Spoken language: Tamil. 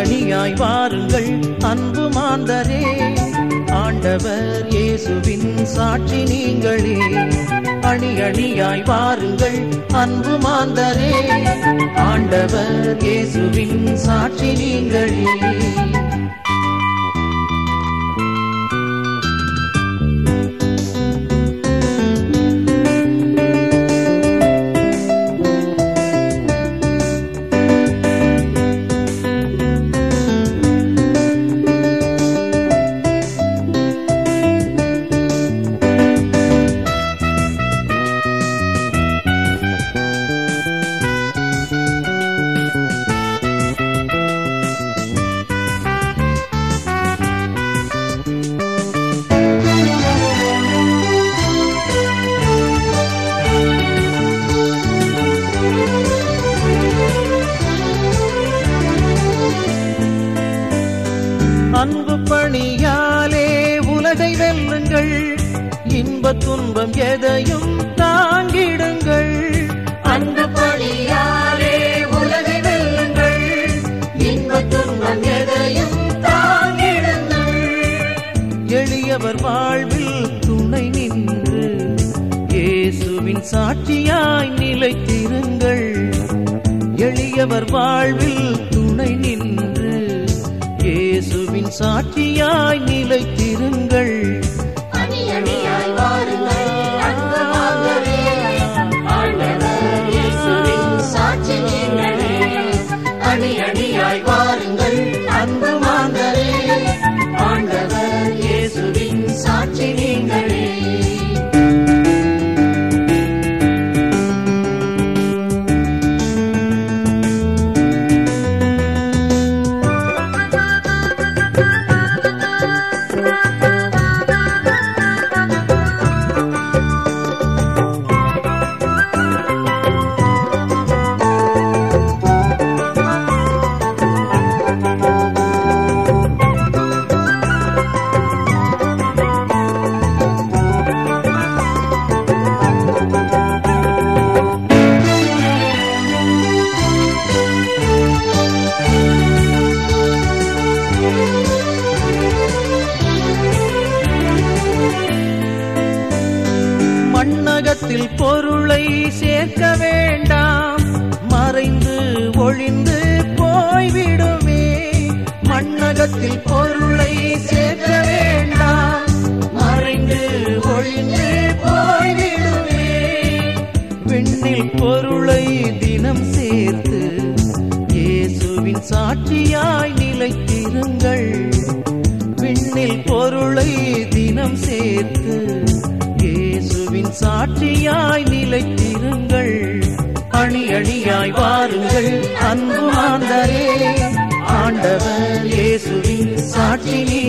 அணியாய் வாருங்கள் அன்பு மாந்தரே ஆண்டவர் இயேசுவின் சாட்சி நீங்களே அணி அணியாய் வாருங்கள் அன்பு மாந்தரே ஆண்டவர் இயேசுவின் சாட்சி நீங்களே அன்பு பணியாலே உலகை வெல்லுங்கள் இன்ப துன்பம் எதையும் தாங்கிடுங்கள் அன்பு பணியாலே உலகை வெல்லுங்கள் இன்ப துன்பம் எதையும் தாங்கிடுங்கள் எளியவர் வாழ்வில் துணை நின்று இயேசுவின் சாட்சியாய் நிலைத்திருங்கள் எளியவர் வாழ்வில் துணை நின்று இயேசுவின் சாட்சியாய் நிலைத்திருங்கள் அணி அணியாய் வாருங்கள் அன்பு மாந்தரே ஆண்டவர் இயேசுவின் சாட்சி நீங்களே அணி அணியாய் வாருங்கள் அன்பு மாந்தரே ஆண்டவர் இயேசுவின் சாட்சி நீங்களே மண்ணகத்தில் பொருளை சேர்க்க வேண்டாம் மறைந்து ஒளிந்து போய்விடுமே மண்ணகத்தில் பொருளை சேர்க்க வேண்டாம் மறைந்து ஒளிந்து போய்விடுமே விண்ணில் பொருளை தினம் சேர்த்து இயேசுவின் சாட்சியாய் நிலைத்திருங்கள் விண்ணில் பொருளை தினம் சேர்த்து இயேசுவின் சாட்சியாய் நிலைத்திருங்கள் அணி அணியாய் வாருங்கள் அன்பு மாந்தரே ஆண்டவர் இயேசுவின் சாட்சி நீ